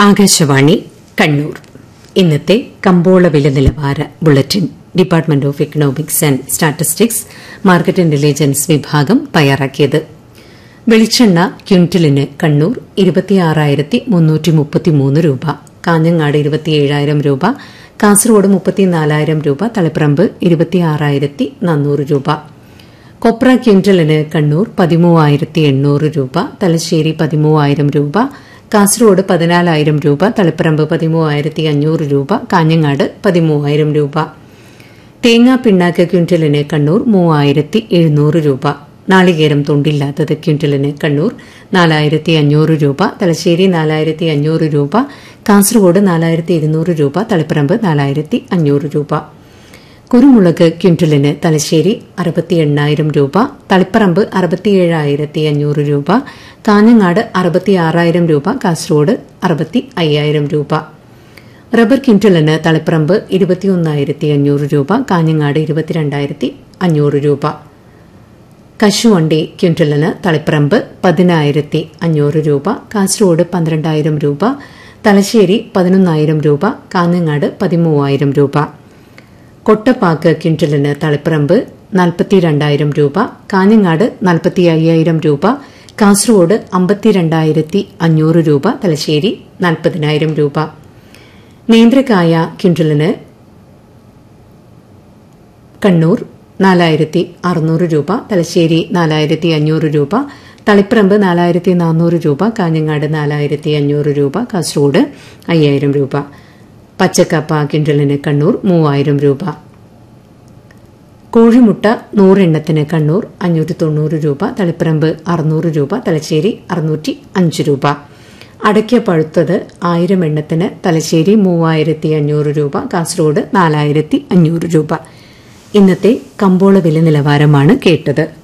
ആകാശവാണി കണ്ണൂർ ഇന്നത്തെ കമ്പോള വില നിലവാര bulletin department of economics and statistics market intelligence വിഭാഗം തയ്യാറാക്കിയത് വെളിച്ചെണ്ണ ക്വിന്റലിന് കണ്ണൂർ ഇരുപത്തിയാറായിരത്തി മുന്നൂറ്റി മുപ്പത്തിമൂന്ന് രൂപ കാഞ്ഞങ്ങാട് ഇരുപത്തിയേഴായിരം രൂപ കാസർഗോഡ് മുപ്പത്തിനാലായിരം രൂപ തളിപ്പറമ്പ് ഇരുപത്തിയാറായിരത്തി നാനൂറ് രൂപ കൊപ്ര ക്വിന്റലിന് കണ്ണൂർ പതിമൂവായിരത്തി എണ്ണൂറ് രൂപ തലശ്ശേരി പതിമൂവായിരം രൂപ കാസർഗോഡ് പതിനാലായിരം രൂപ തളിപ്പറമ്പ് പതിമൂവായിരത്തി അഞ്ഞൂറ് രൂപ കാഞ്ഞങ്ങാട് പതിമൂവായിരം രൂപ തേങ്ങാ പിണ്ണാക്ക് ക്വിന്റലിന് കണ്ണൂർ മൂവായിരത്തി എഴുന്നൂറ് രൂപ നാളികേരം തൊണ്ടില്ലാത്തത് ക്വിന്റലിന് കണ്ണൂർ നാലായിരത്തി അഞ്ഞൂറ് രൂപ തലശ്ശേരി നാലായിരത്തി അഞ്ഞൂറ് രൂപ കാസർഗോഡ് നാലായിരത്തി ഇരുന്നൂറ് രൂപ തളിപ്പറമ്പ് നാലായിരത്തി അഞ്ഞൂറ് രൂപ കുരുമുളക് ക്വിന്റലിന് തലശ്ശേരി അറുപത്തി എണ്ണായിരം രൂപ തളിപ്പറമ്പ് അറുപത്തിയേഴായിരത്തി അഞ്ഞൂറ് രൂപ കാഞ്ഞങ്ങാട് അറുപത്തിയാറായിരം രൂപ കാസർഗോഡ് അറുപത്തി അയ്യായിരം രൂപ റബ്ബർ ക്വിന്റലിന് തളിപ്പറമ്പ് ഇരുപത്തിയൊന്നായിരത്തി അഞ്ഞൂറ് രൂപ കാഞ്ഞങ്ങാട് ഇരുപത്തിരണ്ടായിരത്തി അഞ്ഞൂറ് രൂപ കശുവണ്ടി ക്വിന്റലിന് തളിപ്പറമ്പ് പതിനായിരത്തി അഞ്ഞൂറ് രൂപ കാസർഗോഡ് പന്ത്രണ്ടായിരം രൂപ തലശ്ശേരി പതിനൊന്നായിരം രൂപ കാഞ്ഞങ്ങാട് പതിമൂവായിരം രൂപ കൊട്ടപ്പാക്ക് ക്വിന്റലിന് തളിപ്പറമ്പ് നാൽപ്പത്തിരണ്ടായിരം രൂപ കാഞ്ഞങ്ങാട് നാൽപ്പത്തി അയ്യായിരം രൂപ കാസർഗോഡ് അമ്പത്തിരണ്ടായിരത്തി അഞ്ഞൂറ് രൂപ തലശ്ശേരി നാൽപ്പതിനായിരം രൂപ നേന്ത്രക്കായ ക്വിന്റലിന് കണ്ണൂർ നാലായിരത്തി അറുന്നൂറ് രൂപ തലശ്ശേരി നാലായിരത്തി അഞ്ഞൂറ് രൂപ തളിപ്പറമ്പ് നാലായിരത്തി നാനൂറ് രൂപ കാഞ്ഞങ്ങാട് നാലായിരത്തി അഞ്ഞൂറ് രൂപ കാസർഗോഡ് അയ്യായിരം രൂപ പച്ചക്കപ്പ ക്വിന്റലിന് കണ്ണൂർ മൂവായിരം രൂപ കോഴിമുട്ട നൂറെണ്ണത്തിന് കണ്ണൂർ അഞ്ഞൂറ്റി തൊണ്ണൂറ് രൂപ തളിപ്പറമ്പ് അറുന്നൂറ് രൂപ തലശ്ശേരി അറുന്നൂറ്റി അഞ്ച് രൂപ അടയ്ക്ക പഴുത്തത് ആയിരം എണ്ണത്തിന് തലശ്ശേരി മൂവായിരത്തി അഞ്ഞൂറ് രൂപ കാസർഗോഡ് നാലായിരത്തി അഞ്ഞൂറ് രൂപ ഇന്നത്തെ കമ്പോള വില നിലവാരമാണ് കേട്ടത്